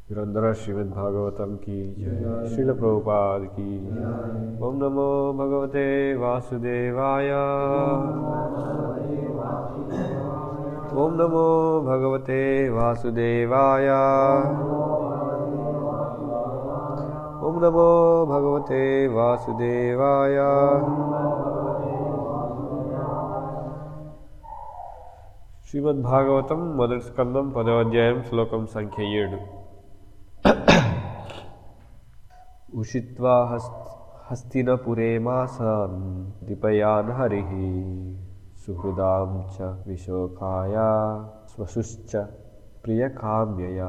निरंतर श्रीमद् भागवतम की जय श्रील प्रभुपाद की ओम नमो भगवते वासुदेवाय ओम नमो भगवते वासुदेवाय ओम नमो भगवते वासुदेवाय శ్రీమద్ భాగవతం మొదటి స్కందం పదవ అధ్యాయం శ్లోకం సంఖ్య ఏడు ఉషిత్వా హస్ హస్తినపురే మాసాన్ దీపయాన్ హరి సుహృదాం చ విశోకాయ స్వశుశ్చ ప్రియకామ్యయా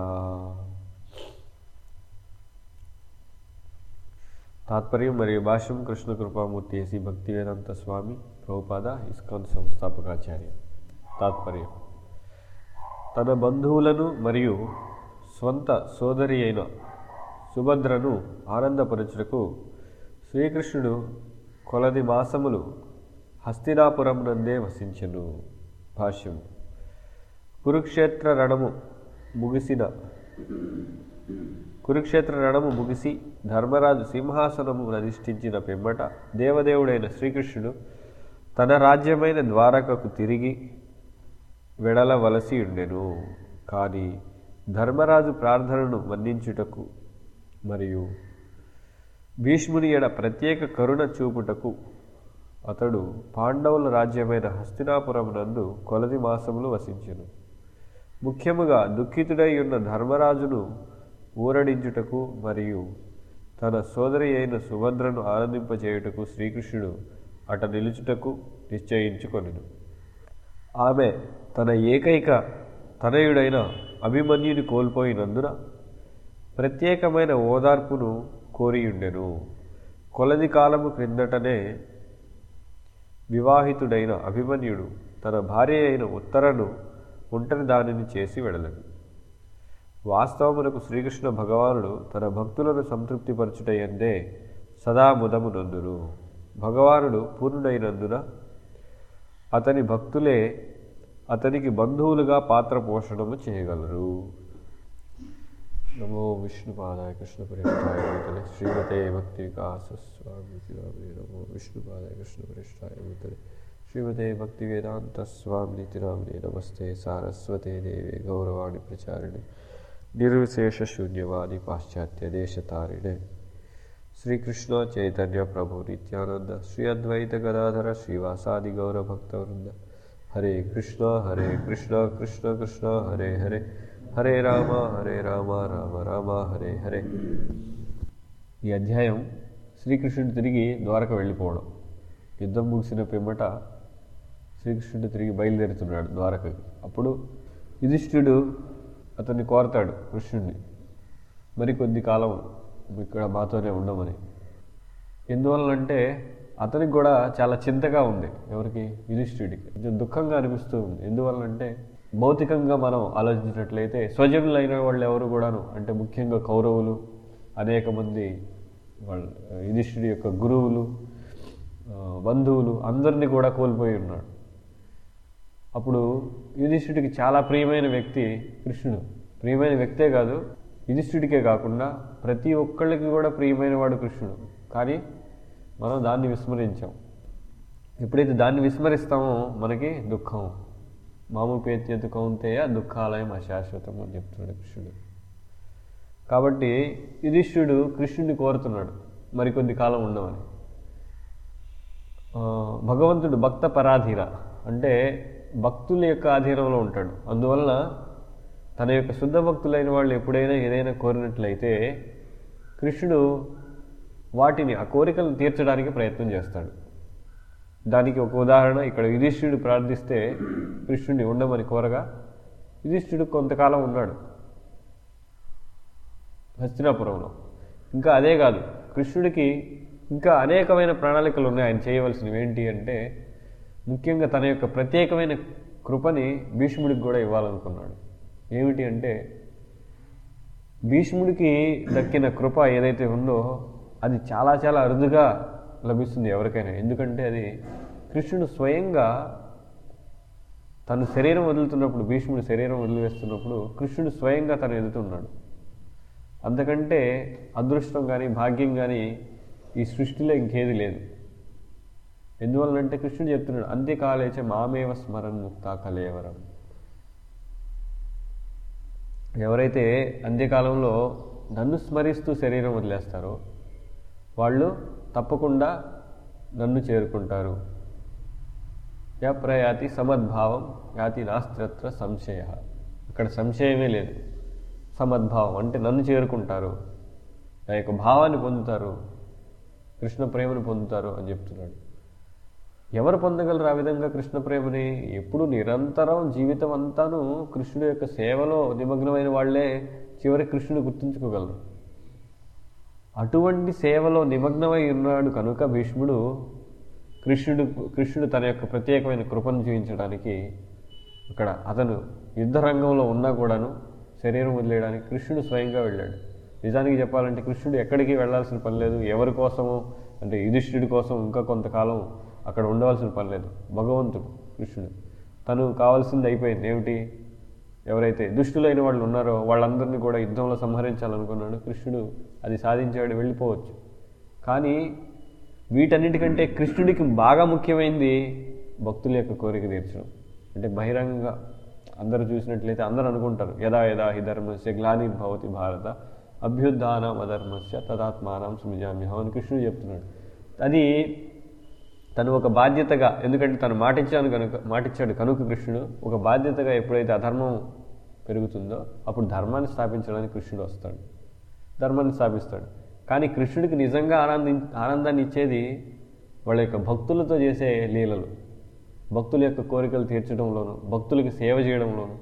తాత్పర్యం మరియు భాష్యం కృష్ణ కృపామూర్తి ఎసి భక్తివేదాంత స్వామి ప్రభుపాద ఇస్కాన్ సంస్థాపకాచార్య తాత్పర్యం తన బంధువులను మరియు స్వంత సోదరి అయిన సుభద్రను ఆనందపరచుటకు శ్రీకృష్ణుడు కొలది మాసములు హస్తినాపురం నందే వసించెను భాష్యం కురుక్షేత్ర రణము ముగిసిన కురుక్షేత్ర రణము ముగిసి ధర్మరాజు సింహాసనము అధిష్ఠించిన పిమ్మట దేవదేవుడైన శ్రీకృష్ణుడు తన రాజ్యమైన ద్వారకకు తిరిగి వెడలవలసి ఉండెను కానీ ధర్మరాజు ప్రార్థనను మన్నించుటకు మరియు భీష్ముని ఎడ ప్రత్యేక కరుణ చూపుటకు అతడు పాండవుల రాజ్యమైన హస్తినాపురం నందు కొలది మాసములు వసించెను ముఖ్యముగా దుఃఖితుడై ఉన్న ధర్మరాజును ఊరడించుటకు మరియు తన సోదరి అయిన సుభద్రను ఆనందింపచేయుటకు శ్రీకృష్ణుడు అట నిలుచుటకు నిశ్చయించుకొనెను ఆమె తన ఏకైక తనయుడైన అభిమన్యుని కోల్పోయినందున ప్రత్యేకమైన ఓదార్పును కోరియుండెను కొలది కాలము క్రిందటనే వివాహితుడైన అభిమన్యుడు తన భార్య అయిన ఉత్తరను ఒంటరి దానిని చేసి వెడలను వాస్తవమునకు శ్రీకృష్ణ భగవానుడు తన భక్తులను సంతృప్తిపరచుటయందే సదా ముదము నందును భగవానుడు పూర్ణుడైనందున అతని భక్తులే అతనికి బంధువులుగా పాత్ర పోషణము చేయగలరు నమో విష్ణుపాదాయ కృష్ణ పరిష్టాయ వితలే శ్రీమతే భక్తి వికాస స్వామి శివామి నమో విష్ణుపాదాయ కృష్ణ పరిష్టాయ వితలే శ్రీమతే భక్తి వేదాంత స్వామి నితిరామిని నమస్తే సారస్వతే దేవి గౌరవాణి ప్రచారిణి నిర్విశేష శూన్యవాది పాశ్చాత్య దేశతారిణే శ్రీకృష్ణ చైతన్య ప్రభు నిత్యానంద శ్రీ అద్వైత గదాధర శ్రీవాసాది గౌర భక్తవృంద హరే కృష్ణ హరే కృష్ణ కృష్ణ కృష్ణ హరే హరే హరే రామ హరే రామ రామ రామ హరే హరే ఈ అధ్యాయం శ్రీకృష్ణుడు తిరిగి ద్వారక వెళ్ళిపోవడం యుద్ధం ముగిసిన పిమ్మట శ్రీకృష్ణుడు తిరిగి బయలుదేరుతున్నాడు ద్వారకకి అప్పుడు యుధిష్ఠుడు అతన్ని కోరతాడు కృష్ణుడిని మరికొద్ది కాలం ఇక్కడ మాతోనే ఉండమని ఎందువల్లంటే అతనికి కూడా చాలా చింతగా ఉంది ఎవరికి యుధిష్ఠుడికి కొంచెం దుఃఖంగా అనిపిస్తూ ఉంది ఎందువల్లంటే భౌతికంగా మనం ఆలోచించినట్లయితే స్వజనులైన వాళ్ళు ఎవరు కూడాను అంటే ముఖ్యంగా కౌరవులు అనేక మంది వాళ్ళ యుధిష్ఠుడి యొక్క గురువులు బంధువులు అందరినీ కూడా కోల్పోయి ఉన్నాడు అప్పుడు యుధిష్ఠుడికి చాలా ప్రియమైన వ్యక్తి కృష్ణుడు ప్రియమైన వ్యక్తే కాదు యుధిష్ఠుడికే కాకుండా ప్రతి ఒక్కళ్ళకి కూడా ప్రియమైన వాడు కృష్ణుడు కానీ మనం దాన్ని విస్మరించాం ఎప్పుడైతే దాన్ని విస్మరిస్తామో మనకి దుఃఖం మాము పేత్యత కౌంతేయ దుఃఖాలయం అశాశ్వతం అని చెప్తున్నాడు కృష్ణుడు కాబట్టి యుధిష్ఠుడు కృష్ణుడిని కోరుతున్నాడు మరికొద్ది కాలం ఉండమని భగవంతుడు భక్త పరాధీర అంటే భక్తుల యొక్క ఆధీనంలో ఉంటాడు అందువలన తన యొక్క శుద్ధ భక్తులైన వాళ్ళు ఎప్పుడైనా ఏదైనా కోరినట్లయితే కృష్ణుడు వాటిని ఆ కోరికలను తీర్చడానికి ప్రయత్నం చేస్తాడు దానికి ఒక ఉదాహరణ ఇక్కడ యుధిష్ఠుడు ప్రార్థిస్తే కృష్ణుడిని ఉండమని కోరగా యుధిష్ఠుడు కొంతకాలం ఉన్నాడు హస్తినాపురంలో ఇంకా అదే కాదు కృష్ణుడికి ఇంకా అనేకమైన ప్రణాళికలు ఉన్నాయి ఆయన చేయవలసినవి ఏంటి అంటే ముఖ్యంగా తన యొక్క ప్రత్యేకమైన కృపని భీష్ముడికి కూడా ఇవ్వాలనుకున్నాడు ఏమిటి అంటే భీష్ముడికి దక్కిన కృప ఏదైతే ఉందో అది చాలా చాలా అరుదుగా లభిస్తుంది ఎవరికైనా ఎందుకంటే అది కృష్ణుడు స్వయంగా తను శరీరం వదులుతున్నప్పుడు భీష్ముడు శరీరం వదిలివేస్తున్నప్పుడు కృష్ణుడు స్వయంగా తను ఎదుగుతున్నాడు అంతకంటే అదృష్టం కానీ భాగ్యం కానీ ఈ సృష్టిలో ఇంకేది లేదు ఎందువలనంటే కృష్ణుడు చెప్తున్నాడు అంత్యకాలేచ మామేవ స్మరన్ ముక్త కలేవరం ఎవరైతే అంత్యకాలంలో నన్ను స్మరిస్తూ శరీరం వదిలేస్తారో వాళ్ళు తప్పకుండా నన్ను చేరుకుంటారు యా ప్రయాతి సమద్భావం యాతి నాస్త్రత్ర సంశయ ఇక్కడ సంశయమే లేదు సమద్భావం అంటే నన్ను చేరుకుంటారు నా యొక్క భావాన్ని పొందుతారు కృష్ణ ప్రేమను పొందుతారు అని చెప్తున్నాడు ఎవరు పొందగలరు ఆ విధంగా కృష్ణ ప్రేమని ఎప్పుడు నిరంతరం జీవితం అంతాను కృష్ణుడి యొక్క సేవలో నిమగ్నమైన వాళ్ళే చివరి కృష్ణుని గుర్తుంచుకోగలరు అటువంటి సేవలో నిమగ్నమై ఉన్నాడు కనుక భీష్ముడు కృష్ణుడు కృష్ణుడు తన యొక్క ప్రత్యేకమైన కృపను చూపించడానికి అక్కడ అతను యుద్ధ రంగంలో ఉన్నా కూడాను శరీరం వదిలేయడానికి కృష్ణుడు స్వయంగా వెళ్ళాడు నిజానికి చెప్పాలంటే కృష్ణుడు ఎక్కడికి వెళ్ళాల్సిన పని లేదు ఎవరి కోసము అంటే యుధిష్ఠుడి కోసం ఇంకా కొంతకాలం అక్కడ ఉండవలసిన పని లేదు భగవంతుడు కృష్ణుడు తను కావాల్సింది అయిపోయింది ఏమిటి ఎవరైతే దుష్టులైన వాళ్ళు ఉన్నారో వాళ్ళందరినీ కూడా యుద్ధంలో సంహరించాలనుకున్నాడు కృష్ణుడు అది సాధించాడు వెళ్ళిపోవచ్చు కానీ వీటన్నిటికంటే కృష్ణుడికి బాగా ముఖ్యమైనది భక్తుల యొక్క కోరిక తీర్చడం అంటే బహిరంగ అందరూ చూసినట్లయితే అందరూ అనుకుంటారు యదా యదా హి ధర్మస్య గ్లాని భవతి భారత అభ్యుద్ధానం అధర్మస్య తదాత్మానం సుమిజామ్యహం అని కృష్ణుడు చెప్తున్నాడు అది తను ఒక బాధ్యతగా ఎందుకంటే తను మాటిచ్చాను కనుక మాటిచ్చాడు కనుక కృష్ణుడు ఒక బాధ్యతగా ఎప్పుడైతే అధర్మం పెరుగుతుందో అప్పుడు ధర్మాన్ని స్థాపించడానికి కృష్ణుడు వస్తాడు ధర్మాన్ని స్థాపిస్తాడు కానీ కృష్ణుడికి నిజంగా ఆనంది ఆనందాన్ని ఇచ్చేది వాళ్ళ యొక్క భక్తులతో చేసే లీలలు భక్తుల యొక్క కోరికలు తీర్చడంలోను భక్తులకి సేవ చేయడంలోను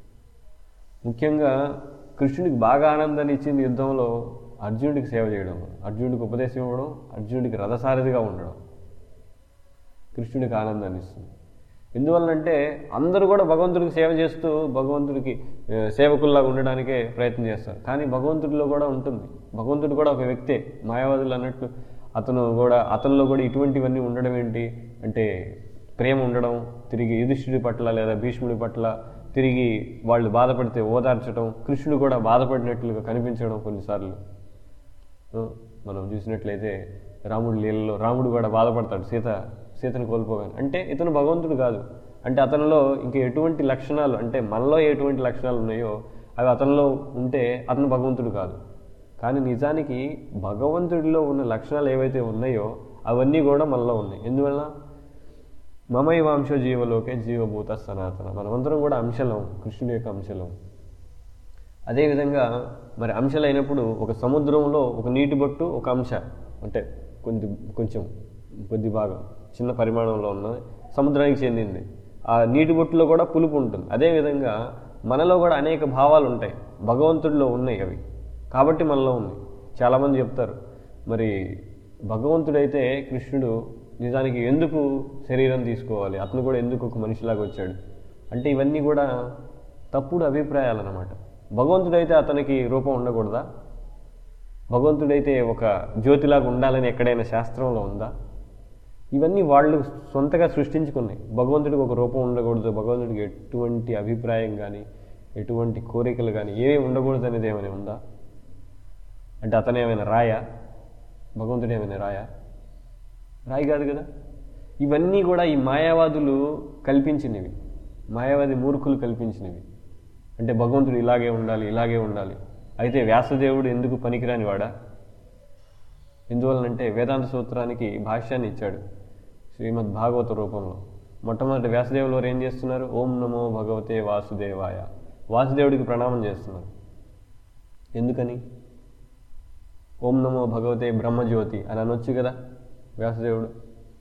ముఖ్యంగా కృష్ణుడికి బాగా ఆనందాన్ని ఇచ్చింది యుద్ధంలో అర్జునుడికి సేవ చేయడం అర్జునుడికి ఉపదేశం ఇవ్వడం అర్జునుడికి రథసారథిగా ఉండడం కృష్ణుడికి ఆనందాన్ని ఇస్తుంది ఎందువల్లంటే అందరూ కూడా భగవంతుడికి సేవ చేస్తూ భగవంతుడికి ఆ, సేవకుల్లాగా ఉండడానికే ప్రయత్నం చేస్తారు కానీ భగవంతుడిలో కూడా ఉంటుంది భగవంతుడు కూడా ఒక వ్యక్తే మాయావాదులు అన్నట్టు అతను కూడా అతనిలో కూడా ఇటువంటివన్నీ ఉండడం ఏంటి అంటే ప్రేమ ఉండడం తిరిగి యుధిష్ఠుడి పట్ల లేదా భీష్ముడి పట్ల తిరిగి వాళ్ళు బాధపడితే ఓదార్చడం కృష్ణుడు కూడా బాధపడినట్లుగా కనిపించడం కొన్నిసార్లు ఆ, మనం చూసినట్లయితే రాముడి లీలలో రాముడు కూడా బాధపడతాడు సీత సీతను కోల్పోగానే అంటే ఇతను భగవంతుడు కాదు అంటే అతనిలో ఇంకా ఎటువంటి లక్షణాలు అంటే మనలో ఎటువంటి లక్షణాలు ఉన్నాయో అవి అతనిలో ఉంటే అతను భగవంతుడు కాదు కానీ నిజానికి భగవంతుడిలో ఉన్న లక్షణాలు ఏవైతే ఉన్నాయో అవన్నీ కూడా మనలో ఉన్నాయి ఎందువల్ల మమైవ అంశ జీవలోకే జీవభూత సనాతన మనమందరం కూడా అంశలం కృష్ణుడి యొక్క అంశలం అదేవిధంగా మరి అంశాలైనప్పుడు ఒక సముద్రంలో ఒక నీటి బొట్టు ఒక అంశ అంటే కొద్ది కొంచెం కొద్ది భాగం చిన్న పరిమాణంలో ఉన్నది సముద్రానికి చెందింది ఆ నీటి బొట్టులో కూడా పులుపు ఉంటుంది అదేవిధంగా మనలో కూడా అనేక భావాలు ఉంటాయి భగవంతుడిలో ఉన్నాయి అవి కాబట్టి మనలో ఉంది చాలామంది చెప్తారు మరి భగవంతుడైతే కృష్ణుడు నిజానికి ఎందుకు శరీరం తీసుకోవాలి అతను కూడా ఎందుకు ఒక మనిషిలాగా వచ్చాడు అంటే ఇవన్నీ కూడా తప్పుడు అభిప్రాయాలు అన్నమాట భగవంతుడైతే అతనికి రూపం ఉండకూడదా భగవంతుడైతే ఒక జ్యోతిలాగా ఉండాలని ఎక్కడైనా శాస్త్రంలో ఉందా ఇవన్నీ వాళ్ళు సొంతగా సృష్టించుకున్నాయి భగవంతుడికి ఒక రూపం ఉండకూడదు భగవంతుడికి ఎటువంటి అభిప్రాయం కానీ ఎటువంటి కోరికలు కానీ ఏమీ ఉండకూడదు అనేది ఏమైనా ఉందా అంటే అతను ఏమైనా రాయా భగవంతుడు ఏమైనా రాయా రాయి కాదు కదా ఇవన్నీ కూడా ఈ మాయావాదులు కల్పించినవి మాయావాది మూర్ఖులు కల్పించినవి అంటే భగవంతుడు ఇలాగే ఉండాలి ఇలాగే ఉండాలి అయితే వ్యాసదేవుడు ఎందుకు పనికిరాని వాడా ఎందువలనంటే వేదాంత సూత్రానికి భాష్యాన్ని ఇచ్చాడు శ్రీమద్ భాగవత రూపంలో మొట్టమొదటి వ్యాసదేవులు వారు ఏం చేస్తున్నారు ఓం నమో భగవతే వాసుదేవాయ వాసుదేవుడికి ప్రణామం చేస్తున్నారు ఎందుకని ఓం నమో భగవతే బ్రహ్మజ్యోతి అని అనొచ్చు కదా వ్యాసదేవుడు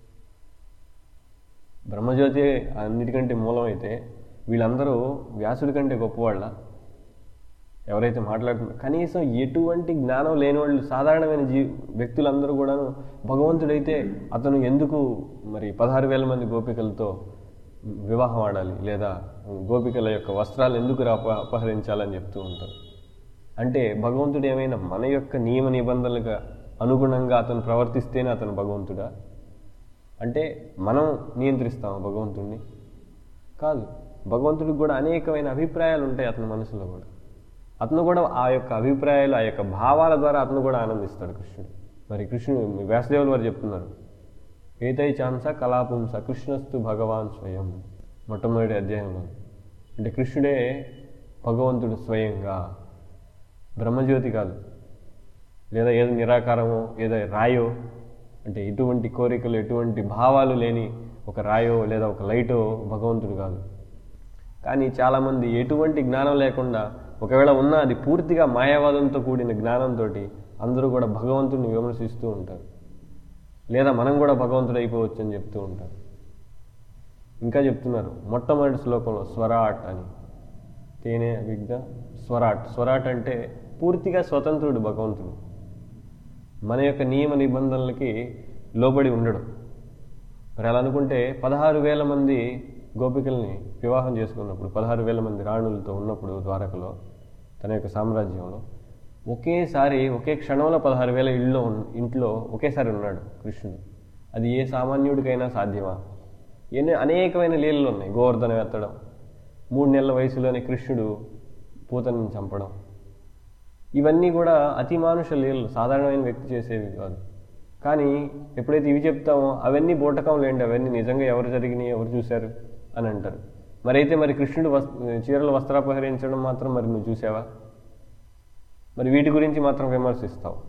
బ్రహ్మజ్యోతి అన్నిటికంటే మూలమైతే వీళ్ళందరూ వ్యాసుడి కంటే గొప్పవాళ్ళ ఎవరైతే మాట్లాడుతున్నారు కనీసం ఎటువంటి జ్ఞానం లేని వాళ్ళు సాధారణమైన జీ వ్యక్తులందరూ కూడాను భగవంతుడైతే అతను ఎందుకు మరి పదహారు వేల మంది గోపికలతో వివాహం ఆడాలి లేదా గోపికల యొక్క వస్త్రాలు ఎందుకు రా- అప అపహరించాలని చెప్తూ ఉంటారు అంటే భగవంతుడు ఏమైనా మన యొక్క నియమ నిబంధనలకు అనుగుణంగా అతను ప్రవర్తిస్తేనే అతను భగవంతుడా అంటే మనం నియంత్రిస్తాం భగవంతుడిని కాదు భగవంతుడికి కూడా అనేకమైన అభిప్రాయాలు ఉంటాయి అతని మనసులో కూడా అతను కూడా ఆ యొక్క అభిప్రాయాలు ఆ యొక్క భావాల ద్వారా అతను కూడా ఆనందిస్తాడు కృష్ణుడు మరి కృష్ణుడు వ్యాసదేవులు వారు చెప్తున్నారు ఏతై చాంస కళాపుంస కృష్ణస్తు భగవాన్ స్వయం మొట్టమొదటి అధ్యాయంలో అంటే కృష్ణుడే భగవంతుడు స్వయంగా బ్రహ్మజ్యోతి కాదు లేదా ఏదో నిరాకారమో ఏదో రాయో అంటే ఎటువంటి కోరికలు ఎటువంటి భావాలు లేని ఒక రాయో లేదా ఒక లైటో భగవంతుడు కాదు కానీ చాలామంది ఎటువంటి జ్ఞానం లేకుండా ఒకవేళ ఉన్న అది పూర్తిగా మాయావాదంతో కూడిన జ్ఞానంతో అందరూ కూడా భగవంతుడిని విమర్శిస్తూ ఉంటారు లేదా మనం కూడా భగవంతుడు అయిపోవచ్చు అని చెప్తూ ఉంటారు ఇంకా చెప్తున్నారు మొట్టమొదటి శ్లోకంలో స్వరాట్ అని తేనె విఘ్న స్వరాట్ స్వరాట్ అంటే పూర్తిగా స్వతంత్రుడు భగవంతుడు మన యొక్క నియమ నిబంధనలకి లోబడి ఉండడు మరి అలా అనుకుంటే పదహారు వేల మంది గోపికల్ని వివాహం చేసుకున్నప్పుడు పదహారు వేల మంది రాణులతో ఉన్నప్పుడు ద్వారకలో తన యొక్క సామ్రాజ్యంలో ఒకేసారి ఒకే క్షణంలో పదహారు వేల ఇళ్ళలో ఉన్- ఇంట్లో ఒకేసారి ఉన్నాడు కృష్ణుడు అది ఏ సామాన్యుడికైనా సాధ్యమా ఎన్ని అనేకమైన లీలలు ఉన్నాయి గోవర్ధనం ఎత్తడం మూడు నెలల వయసులోనే కృష్ణుడు పూతని చంపడం ఇవన్నీ కూడా అతి మానుష లీలలు సాధారణమైన వ్యక్తి చేసేవి కాదు కానీ ఎప్పుడైతే ఇవి చెప్తామో అవన్నీ బూటకం లేండి అవన్నీ నిజంగా ఎవరు జరిగినాయి ఎవరు చూశారు అని అంటారు మరి అయితే మరి కృష్ణుడు వస్ చీరలు వస్త్రాపహరించడం మాత్రం మరి నువ్వు చూసావా మరి వీటి గురించి మాత్రం విమర్శిస్తావు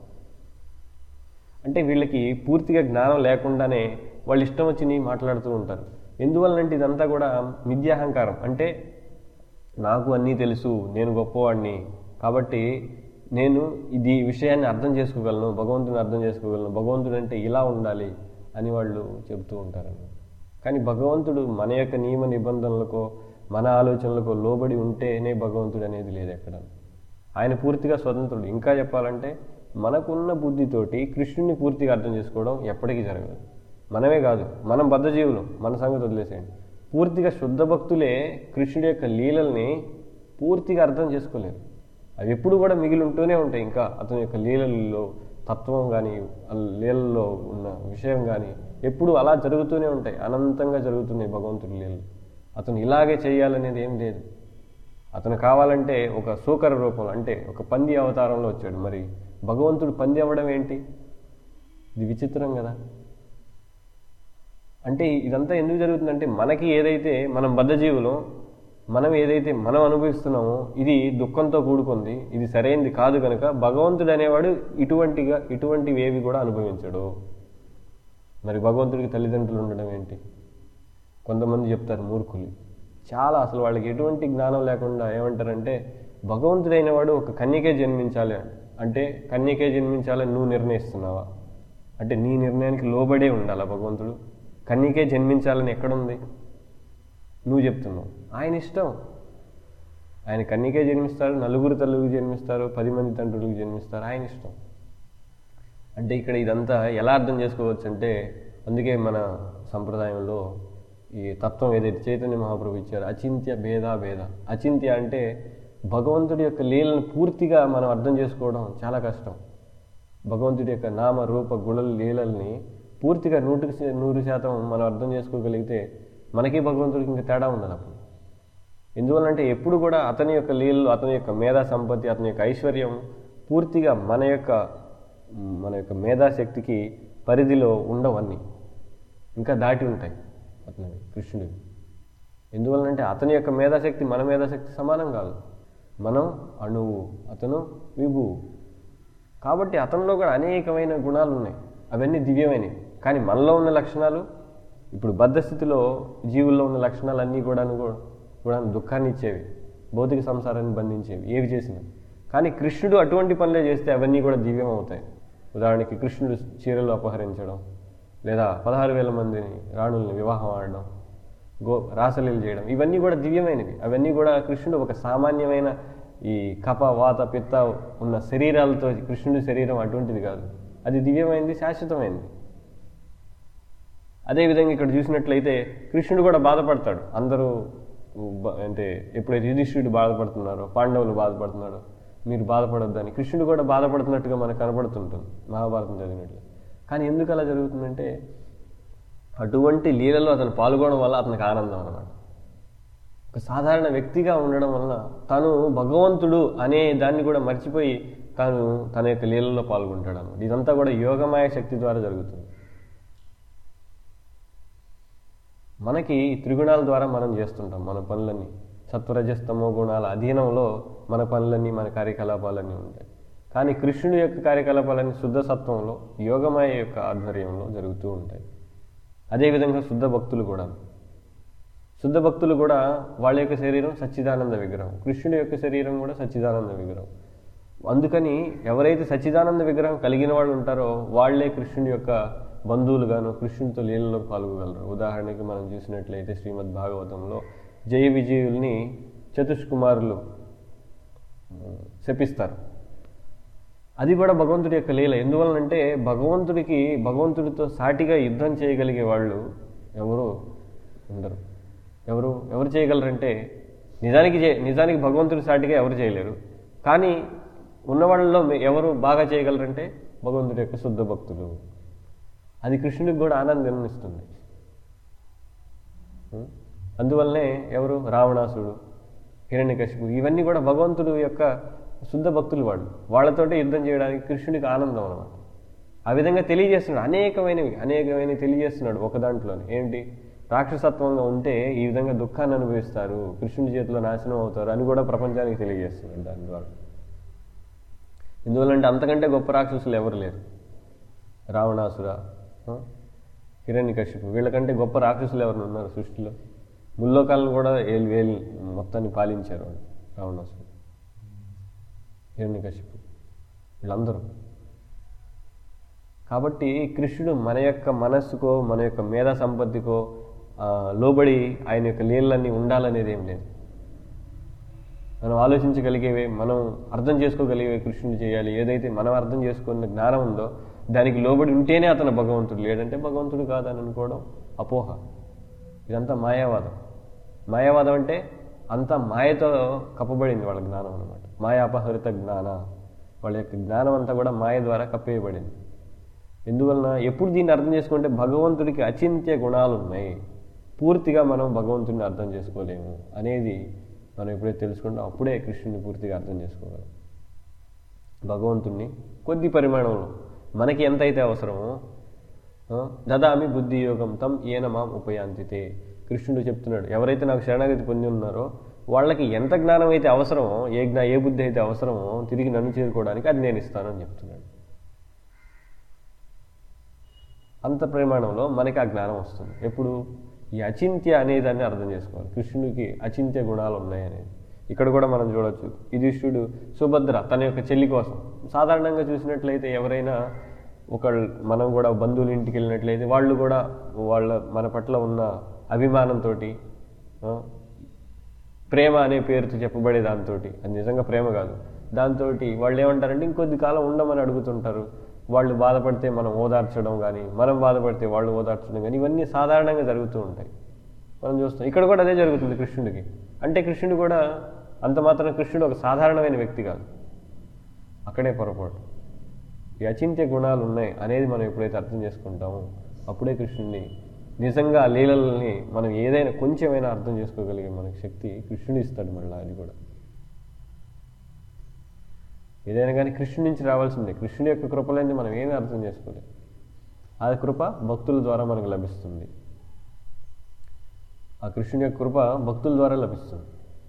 అంటే వీళ్ళకి పూర్తిగా జ్ఞానం లేకుండానే వాళ్ళు ఇష్టం వచ్చి మాట్లాడుతూ ఉంటారు ఎందువల్లంటే ఇదంతా కూడా మిథ్యాహంకారం అంటే నాకు అన్నీ తెలుసు నేను గొప్పవాడిని కాబట్టి నేను ఇది ఈ విషయాన్ని అర్థం చేసుకోగలను భగవంతుని అర్థం చేసుకోగలను భగవంతుడు అంటే ఇలా ఉండాలి అని వాళ్ళు చెబుతూ ఉంటారని కానీ భగవంతుడు మన యొక్క నియమ నిబంధనలకో మన ఆలోచనలకో లోబడి ఉంటేనే భగవంతుడు అనేది లేదు ఎక్కడ ఆయన పూర్తిగా స్వతంత్రుడు ఇంకా చెప్పాలంటే మనకున్న బుద్ధితోటి కృష్ణుని పూర్తిగా అర్థం చేసుకోవడం ఎప్పటికీ జరగదు మనమే కాదు మనం బద్ధజీవులు మన సంగతి వదిలేసేయండి పూర్తిగా శుద్ధ భక్తులే కృష్ణుడి యొక్క లీలల్ని పూర్తిగా అర్థం చేసుకోలేరు అవి ఎప్పుడు కూడా మిగిలి ఉంటూనే ఉంటాయి ఇంకా అతని యొక్క లీలల్లో తత్వం కానీ ఆ లీలల్లో ఉన్న విషయం కానీ ఎప్పుడు అలా జరుగుతూనే ఉంటాయి అనంతంగా జరుగుతున్నాయి భగవంతుడి లీలలు అతను ఇలాగే చేయాలనేది ఏం లేదు అతను కావాలంటే ఒక సూకర రూపంలో అంటే ఒక పంది అవతారంలో వచ్చాడు మరి భగవంతుడు పంది అవ్వడం ఏంటి ఇది విచిత్రం కదా అంటే ఇదంతా ఎందుకు జరుగుతుందంటే మనకి ఏదైతే మనం బద్ధజీవులం మనం ఏదైతే మనం అనుభవిస్తున్నామో ఇది దుఃఖంతో కూడుకుంది ఇది సరైనది కాదు కనుక భగవంతుడు అనేవాడు ఇటువంటిగా ఇటువంటివి ఏవి కూడా అనుభవించడు మరి భగవంతుడికి తల్లిదండ్రులు ఉండడం ఏంటి కొంతమంది చెప్తారు మూర్ఖులు చాలా అసలు వాళ్ళకి ఎటువంటి జ్ఞానం లేకుండా ఏమంటారంటే భగవంతుడైన వాడు ఒక కన్యకే జన్మించాలి అంటే కన్యకే జన్మించాలని నువ్వు నిర్ణయిస్తున్నావా అంటే నీ నిర్ణయానికి లోబడే ఉండాలా భగవంతుడు కన్యకే జన్మించాలని ఎక్కడుంది నువ్వు చెప్తున్నావు ఆయన ఇష్టం ఆయన కన్యకే జన్మిస్తారు నలుగురు తల్లులకు జన్మిస్తారు పది మంది తండ్రులకు జన్మిస్తారు ఆయన ఇష్టం అంటే ఇక్కడ ఇదంతా ఎలా అర్థం చేసుకోవచ్చు అంటే అందుకే మన సంప్రదాయంలో ఈ తత్వం ఏదైతే చైతన్య మహాప్రభు ఇచ్చారో అచింత్య భేద భేద అచింత్య అంటే భగవంతుడి యొక్క లీలను పూర్తిగా మనం అర్థం చేసుకోవడం చాలా కష్టం భగవంతుడి యొక్క నామ రూప గుణల లీలల్ని పూర్తిగా నూటికి శా- నూరు శాతం మనం అర్థం చేసుకోగలిగితే మనకి భగవంతుడికి ఇంకా తేడా ఉండదు అప్పుడు ఎందువల్లంటే ఎప్పుడు కూడా అతని యొక్క లీలలు అతని యొక్క మేధా సంపత్తి అతని యొక్క ఐశ్వర్యం పూర్తిగా మన యొక్క మన యొక్క మేధాశక్తికి పరిధిలో ఉండవన్నీ ఇంకా దాటి ఉంటాయి అతని కృష్ణుడికి ఎందువల్లంటే అతని యొక్క మేధాశక్తి మన మేధాశక్తి సమానం కాదు మనం అణువు అతను విభువు కాబట్టి అతనిలో కూడా అనేకమైన గుణాలు ఉన్నాయి అవన్నీ దివ్యమైనవి కానీ మనలో ఉన్న లక్షణాలు ఇప్పుడు బద్ధస్థితిలో జీవుల్లో ఉన్న లక్షణాలన్నీ కూడాను కూడా కూడా దుఃఖాన్ని ఇచ్చేవి భౌతిక సంసారాన్ని బంధించేవి ఏవి చేసినా కానీ కృష్ణుడు అటువంటి పనులే చేస్తే అవన్నీ కూడా దివ్యం అవుతాయి ఉదాహరణకి కృష్ణుడు చీరలు అపహరించడం లేదా పదహారు వేల మందిని రాణుల్ని వివాహం ఆడడం గో రాసలీలు చేయడం ఇవన్నీ కూడా దివ్యమైనవి అవన్నీ కూడా కృష్ణుడు ఒక సామాన్యమైన ఈ కప వాత పిత్త ఉన్న శరీరాలతో కృష్ణుడి శరీరం అటువంటిది కాదు అది దివ్యమైనది శాశ్వతమైనది అదేవిధంగా ఇక్కడ చూసినట్లయితే కృష్ణుడు కూడా బాధపడతాడు అందరూ బ- అంటే ఎప్పుడైతే యుధిష్ఠుడు బాధపడుతున్నారో పాండవులు బాధపడుతున్నారో మీరు బాధపడొద్దని కృష్ణుడు కూడా బాధపడుతున్నట్టుగా మనకు కనపడుతుంటుంది మహాభారతం చదివినట్లు కానీ ఎందుకు అలా జరుగుతుందంటే అటువంటి లీలలో అతను పాల్గొనడం వల్ల అతనికి ఆనందం అనమాట ఒక సాధారణ వ్యక్తిగా ఉండడం వలన తను భగవంతుడు అనే దాన్ని కూడా మర్చిపోయి తాను తన యొక్క లీలలో పాల్గొంటాడు అన్నమాట ఇదంతా కూడా యోగమాయ శక్తి ద్వారా జరుగుతుంది మనకి ఈ త్రిగుణాల ద్వారా మనం చేస్తుంటాం మన పనులన్నీ సత్వరజస్తమో గుణాల అధీనంలో మన పనులన్నీ మన కార్యకలాపాలన్నీ ఉంటాయి కానీ కృష్ణుడి యొక్క కార్యకలాపాలన్నీ శుద్ధ సత్వంలో యోగమాయ యొక్క ఆధ్వర్యంలో జరుగుతూ ఉంటాయి అదేవిధంగా శుద్ధ భక్తులు కూడా శుద్ధ భక్తులు కూడా వాళ్ళ యొక్క శరీరం సచ్చిదానంద విగ్రహం కృష్ణుడి యొక్క శరీరం కూడా సచ్చిదానంద విగ్రహం అందుకని ఎవరైతే సచ్చిదానంద విగ్రహం కలిగిన వాళ్ళు ఉంటారో వాళ్ళే కృష్ణుడి యొక్క బంధువులుగాను కృష్ణుడితో లీలలో పాల్గొగలరు ఉదాహరణకి మనం చూసినట్లయితే శ్రీమద్ భాగవతంలో జయ విజయుల్ని చతుష్కుమారులు శపిస్తారు అది కూడా భగవంతుడి యొక్క లీల ఎందువలనంటే భగవంతుడికి భగవంతుడితో సాటిగా యుద్ధం చేయగలిగే వాళ్ళు ఎవరు ఉండరు ఎవరు ఎవరు చేయగలరంటే నిజానికి చే నిజానికి భగవంతుడి సాటిగా ఎవరు చేయలేరు కానీ ఉన్న వాళ్ళలో మే- ఎవరు బాగా చేయగలరంటే భగవంతుడి యొక్క శుద్ధ భక్తులు అది కృష్ణుడికి కూడా ఆనందాన్ని ఇస్తుంది ఉం? అందువల్లనే ఎవరు రావణాసుడు హిరణ్యకశిపుడు ఇవన్నీ కూడా భగవంతుడు యొక్క శుద్ధ భక్తులు వాళ్ళు వాళ్ళతోటే యుద్ధం చేయడానికి కృష్ణుడికి ఆనందం అనమాట ఆ విధంగా తెలియజేస్తున్నాడు అనేకమైనవి అనేకమైనవి తెలియజేస్తున్నాడు ఒక దాంట్లోనే ఏంటి రాక్షసత్వంగా ఉంటే ఈ విధంగా దుఃఖాన్ని అనుభవిస్తారు కృష్ణుడి చేతిలో నాశనం అవుతారు అని కూడా ప్రపంచానికి తెలియజేస్తున్నాడు దాని ద్వారా ఎందువల్లంటే అంతకంటే గొప్ప రాక్షసులు ఎవరు లేరు రావణాసుర ఆ? హిరణ్యకశిపు వీళ్ళకంటే గొప్ప రాక్షసులు ఎవరు ఉన్నారు సృష్టిలో ముల్లోకాలను కూడా ఏలు వేలు మొత్తాన్ని పాలించారు వాళ్ళు రావణాసుడు హిరణ్యకశిపు వీళ్ళందరూ కాబట్టి కృష్ణుడు మన యొక్క మనస్సుకో మన యొక్క మేధా సంపత్తికో ఆ, లోబడి ఆయన యొక్క లీలన్నీ ఉండాలనేది ఏం లేదు మనం ఆలోచించగలిగేవే మనం అర్థం చేసుకోగలిగేవే కృష్ణుడు చేయాలి ఏదైతే మనం అర్థం చేసుకున్న జ్ఞానం ఉందో దానికి లోబడి ఉంటేనే అతను భగవంతుడు లేడంటే భగవంతుడు కాదని అనుకోవడం అపోహ ఇదంతా మాయావాదం మాయావాదం అంటే అంతా మాయతో కప్పబడింది వాళ్ళ జ్ఞానం అనమాట మాయ అపహరిత జ్ఞాన వాళ్ళ యొక్క జ్ఞానం అంతా కూడా మాయ ద్వారా కప్పేయబడింది ఎందువలన ఎప్పుడు దీన్ని అర్థం చేసుకుంటే భగవంతుడికి అచింత్య గుణాలు ఉన్నాయి పూర్తిగా మనం భగవంతుడిని అర్థం చేసుకోలేము అనేది మనం ఎప్పుడైతే తెలుసుకుంటాం అప్పుడే కృష్ణుని పూర్తిగా అర్థం చేసుకోగలం భగవంతుణ్ణి కొద్ది పరిమాణంలో మనకి ఎంతైతే అవసరమో ఆ, దదామి బుద్ధి యోగం తం ఏన మాం ఉపయాంతితే కృష్ణుడు చెప్తున్నాడు ఎవరైతే నాకు శరణాగతి పొంది ఉన్నారో వాళ్ళకి ఎంత జ్ఞానం అయితే అవసరమో ఏ జ్ఞా ఏ బుద్ధి అయితే అవసరమో తిరిగి నన్ను చేరుకోవడానికి అది నేను ఇస్తానని చెప్తున్నాడు అంత ప్రమాణంలో మనకి ఆ జ్ఞానం వస్తుంది ఎప్పుడు ఈ అచింత్య అనేదాన్ని అర్థం చేసుకోవాలి కృష్ణుడికి అచింత్య గుణాలు ఉన్నాయనేది ఇక్కడ కూడా మనం చూడొచ్చు యుధిష్ఠుడు సుభద్ర తన యొక్క చెల్లి కోసం సాధారణంగా చూసినట్లయితే ఎవరైనా ఒక మనం కూడా బంధువుల ఇంటికి వెళ్ళినట్లయితే వాళ్ళు కూడా వాళ్ళ మన పట్ల ఉన్న అభిమానంతో ప్రేమ అనే పేరుతో చెప్పబడే దాంతో అది నిజంగా ప్రేమ కాదు దాంతో వాళ్ళు ఏమంటారంటే ఇంకొద్ది కాలం ఉండమని అడుగుతుంటారు వాళ్ళు బాధపడితే మనం ఓదార్చడం కానీ మనం బాధపడితే వాళ్ళు ఓదార్చడం కానీ ఇవన్నీ సాధారణంగా జరుగుతూ ఉంటాయి మనం చూస్తాం ఇక్కడ కూడా అదే జరుగుతుంది కృష్ణుడికి అంటే కృష్ణుడు కూడా అంత మాత్రం కృష్ణుడు ఒక సాధారణమైన వ్యక్తి కాదు అక్కడే పొరపాటు ఈ అచింత్య గుణాలు ఉన్నాయి అనేది మనం ఎప్పుడైతే అర్థం చేసుకుంటామో అప్పుడే కృష్ణుడిని నిజంగా ఆ లీలల్ని మనం ఏదైనా కొంచెమైనా అర్థం చేసుకోగలిగే మనకి శక్తి కృష్ణుడు ఇస్తాడు మళ్ళీ అది కూడా ఏదైనా కానీ కృష్ణుడి నుంచి రావాల్సిందే కృష్ణుడి యొక్క కృపలేని మనం ఏమీ అర్థం చేసుకోలేం ఆ కృప భక్తుల ద్వారా మనకు లభిస్తుంది ఆ కృష్ణుని యొక్క కృప భక్తుల ద్వారా లభిస్తుంది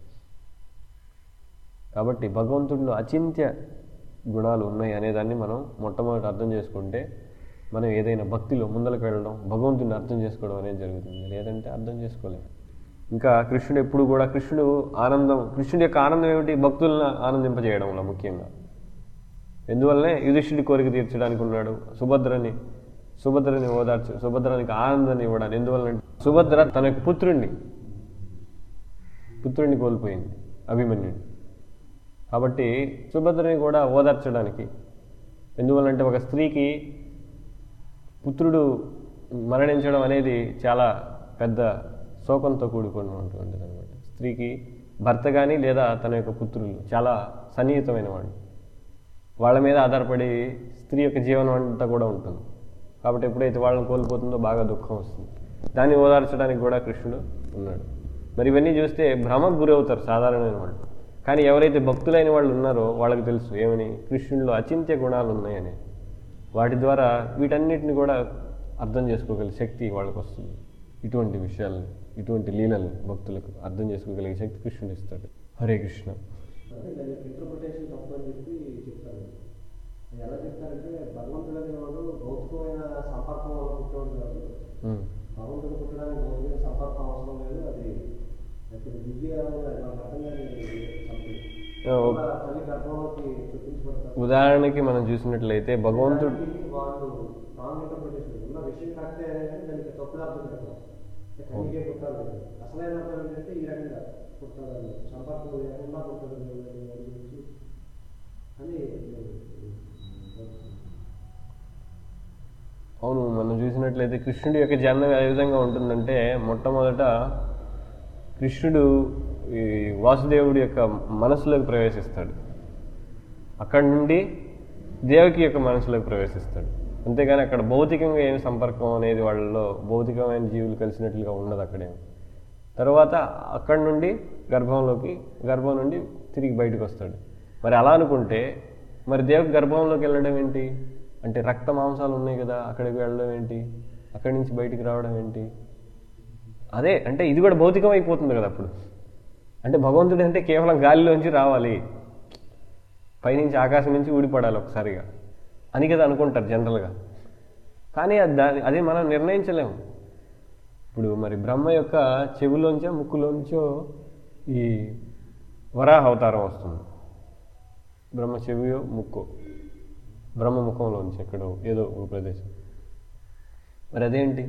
కాబట్టి భగవంతుడిలో అచింత్య గుణాలు ఉన్నాయి అనేదాన్ని మనం మొట్టమొదటి అర్థం చేసుకుంటే మనం ఏదైనా భక్తిలో ముందరకు వెళ్ళడం భగవంతుడిని అర్థం చేసుకోవడం అనేది జరుగుతుంది లేదంటే అర్థం చేసుకోలేము ఇంకా కృష్ణుడు ఎప్పుడు కూడా కృష్ణుడు ఆనందం కృష్ణుడి యొక్క ఆనందం ఏమిటి భక్తులను ఆనందింపజేయడంలో ముఖ్యంగా ఎందువల్లనే యుధిష్ఠుడి కోరిక తీర్చడానికి ఉన్నాడు సుభద్రని సుభద్రని ఓదార్చు సుభద్రానికి ఆనందాన్ని ఇవ్వడానికి ఎందువల్లంటే సుభద్ర తన యొక్క పుత్రుణ్ణి పుత్రుడిని కోల్పోయింది అభిమన్యుడిని కాబట్టి సుభద్రని కూడా ఓదార్చడానికి ఎందువల్లంటే ఒక స్త్రీకి పుత్రుడు మరణించడం అనేది చాలా పెద్ద శోకంతో కూడుకున్నటువంటిది అనమాట స్త్రీకి భర్త కానీ లేదా తన యొక్క పుత్రులు చాలా సన్నిహితమైన వాళ్ళు వాళ్ళ మీద ఆధారపడి స్త్రీ యొక్క జీవనం అంతా కూడా ఉంటుంది కాబట్టి ఎప్పుడైతే వాళ్ళని కోల్పోతుందో బాగా దుఃఖం వస్తుంది దాన్ని ఓదార్చడానికి కూడా కృష్ణుడు ఉన్నాడు మరి ఇవన్నీ చూస్తే భ్రమకు గురవుతారు సాధారణమైన వాళ్ళు కానీ ఎవరైతే భక్తులైన వాళ్ళు ఉన్నారో వాళ్ళకి తెలుసు ఏమని కృష్ణుడిలో అచింత్య గుణాలు ఉన్నాయని వాటి ద్వారా వీటన్నిటిని కూడా అర్థం చేసుకోగలిగే శక్తి వాళ్ళకి వస్తుంది ఇటువంటి విషయాలు ఇటువంటి లీలలు భక్తులకు అర్థం చేసుకోగలిగే శక్తి కృష్ణుడు ఇస్తాడు హరే కృష్ణ అంటే దాని యొక్క ఇంటర్ప్రిటేషన్ తప్పు అని చెప్పి చెప్తారు అది ఎలా చెప్తారంటే భగవంతుడు అనేవాడు భౌతికమైన సంపర్కం వల్ల పుట్టేవాడు కాదు ఉమ్. భగవంతుడు పుట్టడానికి భౌతిక సంపర్కం అవసరం లేదు అది ఇప్పుడు దివ్య నాకు అర్థం కాని సంథింగ్ ఆ, ఓ- తల్లి గర్భంలోకి చూపించబడతారు ఉదాహరణకి మనం చూసినట్లయితే భగవంతుడు దానికి వాళ్ళు రాంగ్ ఇంటర్ప్రిటేషన్ ఉన్న విషయం కరెక్టే అని కానీ దానికి తప్పుడు అర్థం పెట్టడం కన్నికే పుట్టాలి అసలైన అర్థం ఏంటంటే ఈ రకంగా పుట్టాలి సంపర్కం లేకుండా పుట్టడం దాని గురించి అని అవును మనం చూసినట్లయితే కృష్ణుడి యొక్క జన్మ ఏ విధంగా ఉంటుందంటే మొట్టమొదట కృష్ణుడు ఈ వాసుదేవుడి యొక్క మనసులోకి ప్రవేశిస్తాడు అక్కడి నుండి దేవకి యొక్క మనసులోకి ప్రవేశిస్తాడు అంతేగాని అక్కడ భౌతికంగా ఏమి సంపర్కం అనేది వాళ్ళలో భౌతికమైన జీవులు కలిసినట్లుగా ఉండదు అక్కడేమి తర్వాత అక్కడి నుండి గర్భంలోకి గర్భం నుండి తిరిగి బయటకు వస్తాడు మరి అలా అనుకుంటే మరి దేవకి గర్భంలోకి వెళ్ళడం ఏంటి అంటే రక్త మాంసాలు ఉన్నాయి కదా అక్కడికి వెళ్ళడం ఏంటి అక్కడి నుంచి బయటికి రావడం ఏంటి అదే అంటే ఇది కూడా భౌతికం అయిపోతుంది కదా అప్పుడు అంటే భగవంతుడు అంటే కేవలం గాలిలోంచి రావాలి పైనుంచి ఆకాశం నుంచి ఊడిపడాలి ఒకసారిగా అని కదా అనుకుంటారు జనరల్గా కానీ అది దాని అదే మనం నిర్ణయించలేము ఇప్పుడు మరి బ్రహ్మ యొక్క చెవిలోంచో ముక్కులోంచో ఈ వరాహ అవతారం వస్తుంది బ్రహ్మ చెవియో ముక్కో బ్రహ్మ ముఖంలోంచి ఎక్కడో ఏదో ఒక ప్రదేశం మరి అదేంటి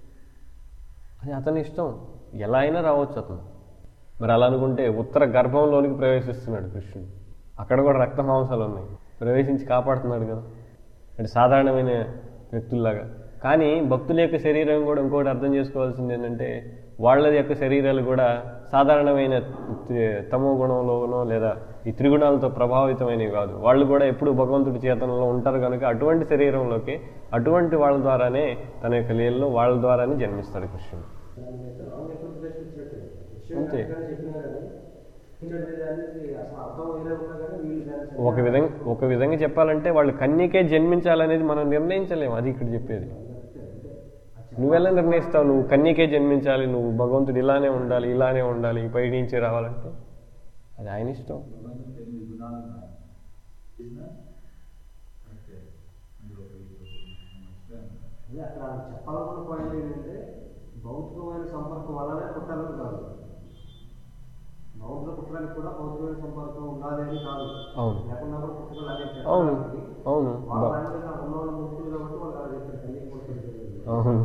అది అతని ఇష్టం ఎలా అయినా రావచ్చు అతను మరి అలా అనుకుంటే ఉత్తర గర్భంలోనికి ప్రవేశిస్తున్నాడు కృష్ణుడు అక్కడ కూడా రక్త మాంసాలు ఉన్నాయి ప్రవేశించి కాపాడుతున్నాడు కదా అంటే సాధారణమైన వ్యక్తుల్లాగా కానీ భక్తుల యొక్క శరీరం కూడా ఇంకోటి అర్థం చేసుకోవాల్సింది ఏంటంటే వాళ్ళ యొక్క శరీరాలు కూడా సాధారణమైన తి- తమో గుణంలోనో లేదా ఈ త్రిగుణాలతో ప్రభావితమైనవి కాదు వాళ్ళు కూడా ఎప్పుడు భగవంతుడి చేతనంలో ఉంటారు కనుక అటువంటి శరీరంలోకి అటువంటి వాళ్ళ ద్వారానే తన యొక్క లీలలో వాళ్ళ ద్వారానే జన్మిస్తాడు కృష్ణుడు దాన్ని అయితే రాంగ్ ఇంటర్ప్రిటేషన్ ఇచ్చినట్టే విషయం అంతే. కరెక్ట్గానే చెప్పినా కానీ ఇచ్చినట్టు దానికి అసలు అర్థం వేరే ఉన్నా కానీ వీళ్ళు దాన్ని ఒక విధంగా ఒక విధంగా చెప్పాలంటే వాళ్ళు కన్యకే జన్మించాలనేది మనం నిర్ణయించలేము అది ఇక్కడ చెప్పేది నువ్వెలా నిర్ణయిస్తావు నువ్వు కన్యకే జన్మించాలి నువ్వు భగవంతుడు ఇలానే ఉండాలి ఇలానే ఉండాలి పై నుంచి రావాలంటే అది ఆయన ఇష్టం భగవంతుడికి ఎనిమిది గుణాలు ఉన్నాయి చేసినా కరెక్టే అందులో ఒక ఇది మర్చిపోయాను. అదే అక్కడ ఆయన చెప్పాలనుకున్న పాయింట్ ఏంటంటే భౌతికమైన సంపర్కం వల్లనే పుట్టాలని కాదు భౌతిక పుట్టడానికి కూడా భౌతికమైన సంపర్కం ఉండాలి అని కాదు అవును లేకుండా కూడా పుట్టడం అలాగే అవును చెప్పడానికి అవును వాళ్ళ బా- దాంట్లో నాకు ఉన్న వాళ్ళ ముక్తులు కాబట్టి వాళ్ళు అలా చెప్పారు కన్యక పుట్టలేదు అవును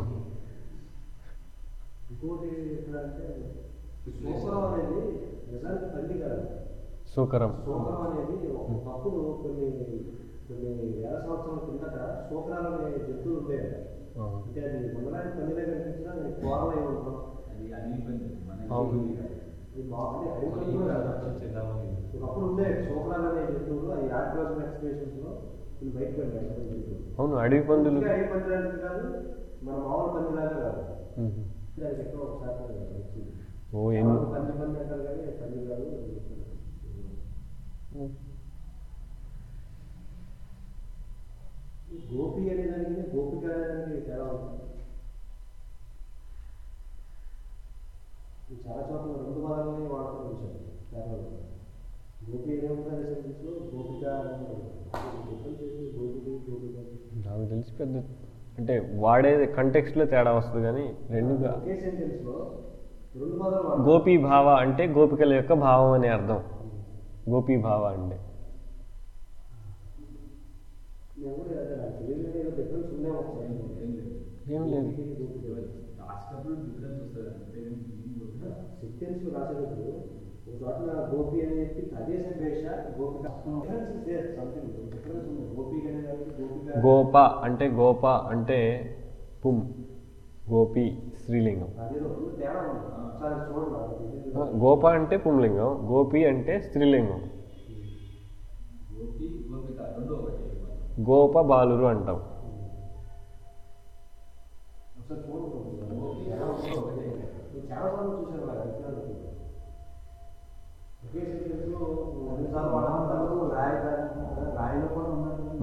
ఇంకోటి ఎట్లా అంటే సూకరం అనేది నిజానికి తల్లి కాదు సూకరం సూకరం అనేది ఒకప్పుడు కొన్ని కొన్ని వేల సంవత్సరాల కిందట సూకరాలు అనే జంతువులు ఉండేవి అవును. అంటే అది మంగళానికి తల్లిదే కనిపించినా అది కోరలై ఉంటాం అది అనిగిపోయింది మనకి అవును. ఇది బాగుంది అది కూడా కాదు. ఒకప్పుడు ఉండే సూకరాలు అనే జంతువులు అది ఆర్కియాలజికల్ ఎక్స్ప్రెషన్స్ లో ఇది బయటకు వెళ్ళాయి అదే జంతువులు. అవును అడవి పందులు ఇంకా ఏ పందిలాంటిది కాదు మన మామూలు పందిలాగా కాదు మ్మ్. దానికి ఎక్కువ ఒకసారి వచ్చింది ఓ ఎన్ని వాళ్ళు పంది పంది అంటారు కానీ పంది కాదు అని చెప్తారు. ఈ గోపి అనే దానికి గోపిక అనే దానికి తేడా ఉంటుంది ఇది చాలా చోట్ల రెండు పదాలని వాడుతూ ఉంచారు కేరళలో గోపి అనే ఉంటుంది సెంటెన్స్ లో గోపిక అనే ఉంటుంది. డిఫరెన్స్ ఏంటి? గోపిక గోపిక నాకు తెలిసి పెద్ద అంటే వాడేది కంటెక్స్ట్లో తేడా వస్తుంది కానీ రెండుగా ఒకే సెంటెన్స్ లో రెండు పదాలు వాడతారు. గోపీ భావ అంటే గోపికల యొక్క భావం అనే అర్థం గోపీ భావ అంటే నేను కూడా అదే నాకు తెలియదు కానీ ఏదో డిఫరెన్స్ ఉండే ఒకసారి ఏం లేదు ఏం లేదు గోపిక, గోపిక. రాసేటప్పుడు డిఫరెన్స్ వస్తుంది అంటే మీనింగ్ వస్తుంది. సెంటెన్స్ రాసేటప్పుడు ఒక చోట గోపి అని చెప్పి అదే సందేశ గోపిక difference is there something difference ఉంది గోపిక అనే దానికి గోపిక గోప అంటే గోప అంటే పుం గోపి స్త్రీలింగం అదేదో ఉంది, తేడా ఉంది ఒకసారి చూడండి నాకు తెలియదు. గోప అంటే పుంలింగం గోపి అంటే స్త్రీలింగం గోపి గోపిక రెండు ఒకటి గోప బాలురు అంటాం ఒకసారి చూడండి తేడా ఉంది. నేను చాలా సార్లు చూశాను నాకు తెలిసినందుకు.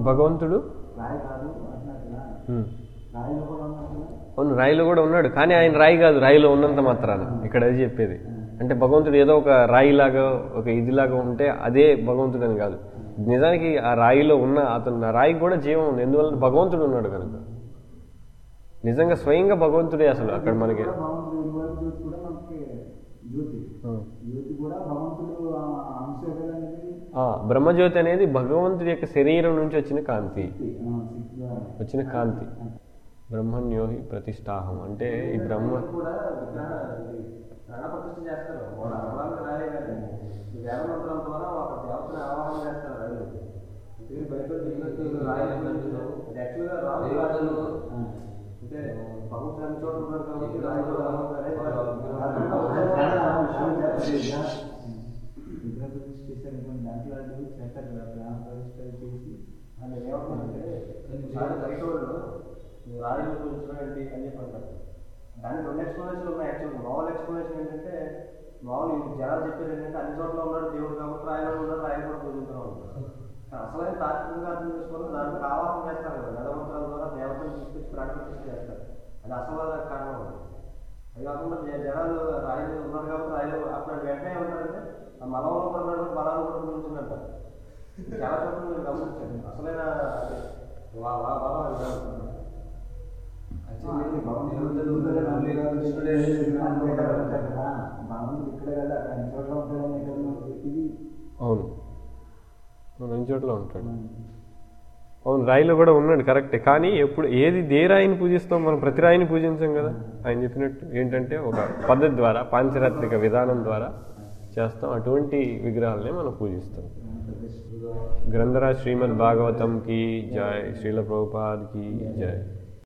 భగవంతుడు రాయి కాదు అంటున్నట్టుగా ఉమ్. రాయిలో కూడా ఉన్నట్టుగా అవును రాయిలో కూడా ఉన్నాడు కానీ ఆయన రాయి కాదు రాయిలో ఉన్నంత మాత్రాన ఇక్కడ అది చెప్పేది అంటే భగవంతుడు ఏదో ఒక రాయిలాగా ఒక ఇదిలాగా ఉంటే అదే భగవంతుడు అని కాదు నిజానికి ఆ రాయిలో ఉన్న అతను ఆ రాయికి కూడా జీవం ఉంది ఎందువల్ల భగవంతుడు ఉన్నాడు కనుక నిజంగా స్వయంగా భగవంతుడే అసలు అక్కడ మనకి కూడా భగవంతుడు ఇరువైపు జ్యోతి కూడా మనకి జ్యోతి జ్యోతి కూడా భగవంతుడు ఆ అంశం అనేది ఆ, బ్రహ్మజ్యోతి అనేది భగవంతుడి యొక్క శరీరం నుంచి వచ్చిన కాంతి శక్తి ఆ, శక్తి ద్వారా. వచ్చిన కాంతి బ్రహ్మణ్యోహి ప్రతిష్టాహం అంటే ఈ బ్రహ్మ కూడా విగ్రహ ప్రాణప్రతిష్ఠ చేస్తారు వాళ్ళ అమలాన్ని రాలే కానీ వేద మంత్రం ద్వారా ఒక దేవతని ఆవాహన చేస్తారు రైలు ఇది బయట దిగినట్టు రాయలు అది యాక్చువల్గా రాదు రాజులు అంటే భగవంతుడు అన్ని చోట్ల ఉన్నారు కాబట్టి రాయలు విగ్రహ ప్రతిష్ఠ చేశారు కొన్ని దాంట్లో వాళ్ళు చేస్తారు కదా ప్రాణ ప్రతిష్ఠ చేసి అని ఏమంటారంటే చాలా బయట వాళ్ళు రాయలు పూజించడం ఏంటి అని చెప్పి అంటారు దానికి రెండు ఎక్స్ప్లెనేషన్ ఉన్నాయి యాక్చువల్ మామూలు ఎక్స్ప్లెనేషన్ ఏంటంటే మామూలు ఈ జనాలు చెప్పేది ఏంటంటే అన్ని చోట్ల ఉన్నాడు దేవుడు కాబట్టి రాయలు ఉన్నాడు రాయలు కూడా పూజించడం ఉంటారు అసలైన తాత్వికంగా అర్థం చేసుకొని దానికి ఆవాహన చేస్తారు కదా వేదమంత్రాల ద్వారా దేవతను తీసుకొచ్చి ప్రాణప్రతిష్ఠ చేస్తారు అది అసలు కారణం అది అది కాకుండా జ- జనాలు రాయలు ఉన్నారు కాబట్టి రాయలు అప్పుడు వెంటనే ఏమంటారంటే ఆ మలంలో కూడా ఉన్నాడు బలాన్ని కూడా పూజించిందంటారు చాలా చోట్ల మీరు గమనించండి అసలైన అది వా- వా- బలం అది కాదు. భగవంతుడు ఇక్కడే కదా అన్ని చోట్ల ఉంటాడని ఇక్కడ మనకి ఇది అవును అవును, అన్ని చోట్ల ఉంటాడు అవును రాయిలో కూడా ఉన్నాడు కరెక్టే కానీ ఎప్పుడు ఏది ఏ రాయిని పూజిస్తాం మనం ప్రతి రాయిని పూజించాం కదా ఆయన చెప్పినట్టు ఏంటంటే ఒక పద్ధతి ద్వారా పాంచరాత్రిక విధానం ద్వారా చేస్తాం అటువంటి విగ్రహాలనే మనం పూజిస్తాం గ్రంథరాజ్ శ్రీమద్ భాగవతం కి జై శ్రీల ప్రభుపాద్ కి జై